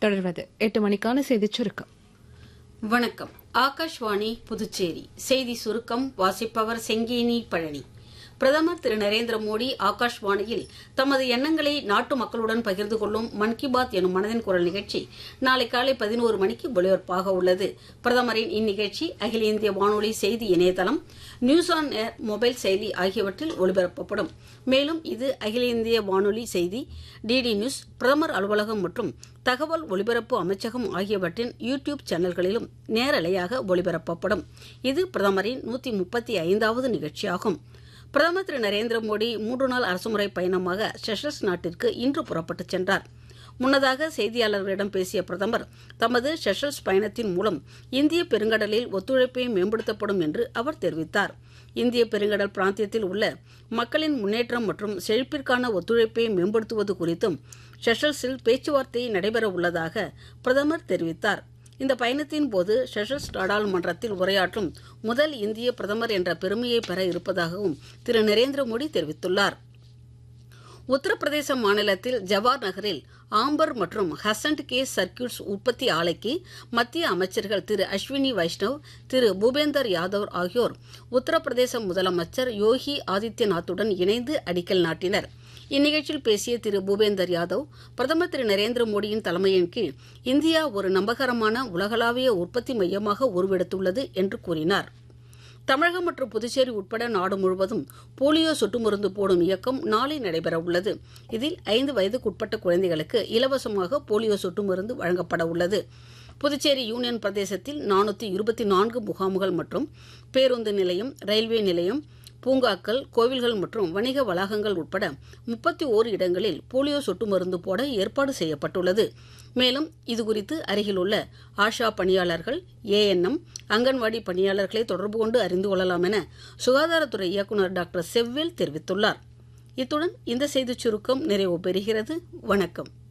தொடர்வது எட்டு மணிக்கான செய்திச் சுருக்கம் வணக்கம் ஆகாஷ்வாணி புதுச்சேரி செய்தி சுருக்கம் வாசிப்பவர் செங்கேனி பழனி பிரதமர் திரு நரேந்திர மோடி ஆகாஷ்வாணியில் தமது எண்ணங்களை நாட்டு மக்களுடன் பகிர்ந்து கொள்ளும் மன் கி பாத் எனும் மனதின் குரல் நிகழ்ச்சி நாளை காலை பதினோரு மணிக்கு ஒலிபரப்பாக உள்ளது பிரதமரின் இந்நிகழ்ச்சி அகில இந்திய வானொலி செய்தி இணையதளம் நியூஸ் ஆன் ஏர் மொபைல் செயலி ஆகியவற்றில் ஒலிபரப்பப்படும் மேலும் இது அகில இந்திய வானொலி செய்தி டிடி நியூஸ் பிரதமர் அலுவலகம் மற்றும் தகவல் ஒலிபரப்பு அமைச்சகம் ஆகியவற்றின் யூ டியூப் சேனல்களிலும் நேரலையாக ஒலிபரப்பப்படும் இது பிரதமரின் நூத்தி முப்பத்தி ஐந்தாவது நிகழ்ச்சியாகும் பிரதமர் திரு நரேந்திர மோடி மூன்று நாள் அரசுமுறை பயணமாக செஷல்ஸ் நாட்டிற்கு இன்று புறப்பட்டுச் சென்றார் முன்னதாக செய்தியாளர்களிடம் பேசிய பிரதமர் தமது செஷல்ஸ் பயணத்தின் மூலம் இந்திய பெருங்கடலில் ஒத்துழைப்பை மேம்படுத்தப்படும் என்று அவர் தெரிவித்தார் இந்திய பெருங்கடல் பிராந்தியத்தில் உள்ள மக்களின் முன்னேற்றம் மற்றும் செழிப்பிற்கான ஒத்துழைப்பை மேம்படுத்துவது குறித்தும் செஷல்ஸில் பேச்சுவார்த்தை நடைபெற உள்ளதாக பிரதமர் தெரிவித்தார் இந்த பயணத்தின் போது செஷல்ஸ் நாடாளுமன்றத்தில் உரையாற்றும் முதல் இந்திய பிரதமர் என்ற பெருமையை பெற இருப்பதாகவும் திரு நரேந்திர மோடி தெரிவித்துள்ளார் உத்தரப்பிரதேச மாநிலத்தில் ஜவார் நகரில் ஆம்பர் மற்றும் ஹசண்ட் கே சர்க்கியூட்ஸ் உற்பத்தி ஆலைக்கு மத்திய அமைச்சர்கள் திரு அஸ்வினி வைஷ்ணவ் திரு பூபேந்தர் யாதவ் ஆகியோர் உத்தரப்பிரதேச முதலமைச்சர் யோகி ஆதித்யநாத்துடன் இணைந்து அடிக்கல் நாட்டினர் இந்நிகழ்ச்சியில் பேசிய திரு பூபேந்தர் யாதவ் பிரதமர் திரு நரேந்திர மோடியின் தலைமையின் கீழ் இந்தியா ஒரு நம்பகரமான உலகளாவிய உற்பத்தி மையமாக உருவெடுத்துள்ளது என்று கூறினார் தமிழகம் மற்றும் புதுச்சேரி உட்பட நாடு முழுவதும் போலியோ சொட்டு மருந்து போடும் இயக்கம் நாளை நடைபெற உள்ளது இதில் ஐந்து வயதுக்குட்பட்ட குழந்தைகளுக்கு இலவசமாக போலியோ சொட்டு மருந்து வழங்கப்பட உள்ளது புதுச்சேரி யூனியன் பிரதேசத்தில் நானூற்றி இருபத்தி நான்கு முகாம்கள் மற்றும் பேருந்து நிலையம் ரயில்வே நிலையம் பூங்காக்கள் கோவில்கள் மற்றும் வணிக வளாகங்கள் உட்பட முப்பத்தி ஓரு இடங்களில் போலியோ சொட்டு மருந்து போட ஏற்பாடு செய்யப்பட்டுள்ளது மேலும் இதுகுறித்து அருகில் உள்ள ஆஷா பணியாளர்கள் ஏஎன்எம் அங்கன்வாடி பணியாளர்களை தொடர்பு கொண்டு அறிந்து கொள்ளலாம் என சுகாதாரத்துறை இயக்குநர் டாக்டர் செவ்வேல் தெரிவித்துள்ளார் இத்துடன் இந்த செய்திச் சுருக்கம் நிறைவு பெறுகிறது வணக்கம்